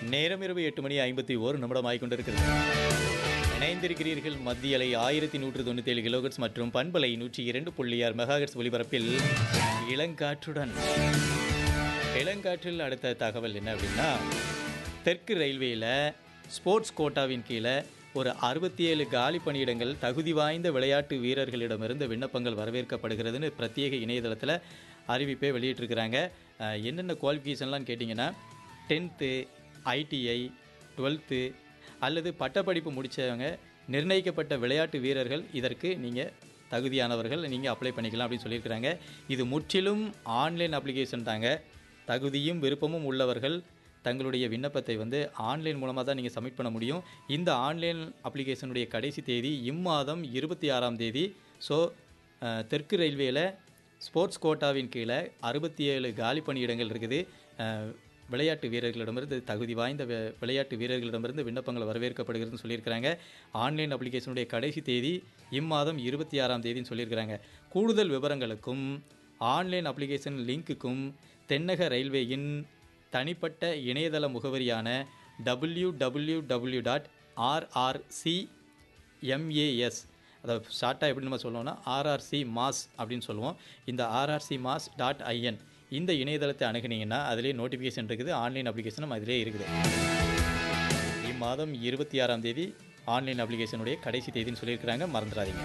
நேரம் இரவு எட்டு மணி ஐம்பத்தி ஓரு நிமிடம் ஆகிக்கொண்டிருக்கிறது இணைந்திருக்கிறீர்கள் மத்திய அலை ஆயிரத்தி நூற்று தொண்ணூற்றி ஏழு கிலோகட்ஸ் மற்றும் பண்பலை நூற்றி இரண்டு புள்ளி ஆறு மெகாஹெட்ஸ் ஒலிபரப்பில் இளங்காற்றுடன் இளங்காற்றில் அடுத்த தகவல் என்ன அப்படின்னா தெற்கு ரயில்வேயில் ஸ்போர்ட்ஸ் கோட்டாவின் கீழே ஒரு அறுபத்தி ஏழு காலி பணியிடங்கள் தகுதி வாய்ந்த விளையாட்டு வீரர்களிடமிருந்து விண்ணப்பங்கள் வரவேற்கப்படுகிறதுன்னு பிரத்யேக இணையதளத்தில் அறிவிப்பை வெளியிட்டிருக்கிறாங்க அஹ், என்னென்ன குவாலிஃபிகேஷன்லாம் கேட்டிங்கன்னா டென்த்து ஐடிஐ டுவெல்த்து அல்லது பட்டப்படிப்பு முடித்தவங்க நிர்ணயிக்கப்பட்ட விளையாட்டு வீரர்கள் இதற்கு நீங்கள் தகுதியானவர்கள் நீங்கள் அப்ளை பண்ணிக்கலாம் அப்படின்னு சொல்லியிருக்கிறாங்க இது முற்றிலும் ஆன்லைன் அப்ளிகேஷன் தாங்க தகுதியும் விருப்பமும் உள்ளவர்கள் தங்களுடைய விண்ணப்பத்தை வந்து ஆன்லைன் மூலமாக தான் நீங்கள் சப்மிட் பண்ண முடியும் இந்த ஆன்லைன் அப்ளிகேஷனுடைய கடைசி தேதி இம்மாதம் இருபத்தி ஆறாம் தேதி ஸோ தெற்கு ரயில்வேயில் ஸ்போர்ட்ஸ் கோட்டாவின் கீழே அறுபத்தி ஏழு காலி பணியிடங்கள் இருக்குது அஹ், விளையாட்டு வீரர்களிடமிருந்து தகுதி வாய்ந்த வி- விளையாட்டு வீரர்களிடமிருந்து விண்ணப்பங்கள் வரவேற்கப்படுகிறதுன்னு சொல்லியிருக்கிறாங்க ஆன்லைன் அப்ளிகேஷனுடைய கடைசி தேதி இம்மாதம் இருபத்தி ஆறாம் தேதின்னு சொல்லியிருக்கிறாங்க கூடுதல் விவரங்களுக்கும் ஆன்லைன் அப்ளிகேஷன் லிங்க்குக்கும் தென்னக ரயில்வேயின் தனிப்பட்ட இணையதள முகவரியான W W W dot RRC MAS அதாவது ஷார்ட்டாக எப்படி நம்ம சொல்லுவோம்னா ஆர்ஆர்சி மாஸ் அப்படின்னு சொல்லுவோம் இந்த ஆர்ஆர்சி மாஸ் டாட் ஐஎன் இந்த இணையதளத்தை அணுகுனீங்கன்னா அதிலே நோட்டிஃபிகேஷன் இருக்குது ஆன்லைன் அப்ளிகேஷனும் அதிலே இருக்குது இம்மாதம் இருபத்தி ஆறாம் தேதி ஆன்லைன் அப்ளிகேஷனுடைய கடைசி தேதின்னு சொல்லியிருக்கிறாங்க மறந்துடாதீங்க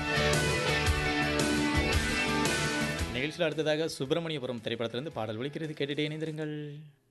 நிகழ்ச்சியில் அடுத்ததாக சுப்பிரமணியபுரம் திரைப்படத்திலிருந்து பாடல் ஒலிக்கிறது கேட்டுட்டே இணைந்திருங்கள்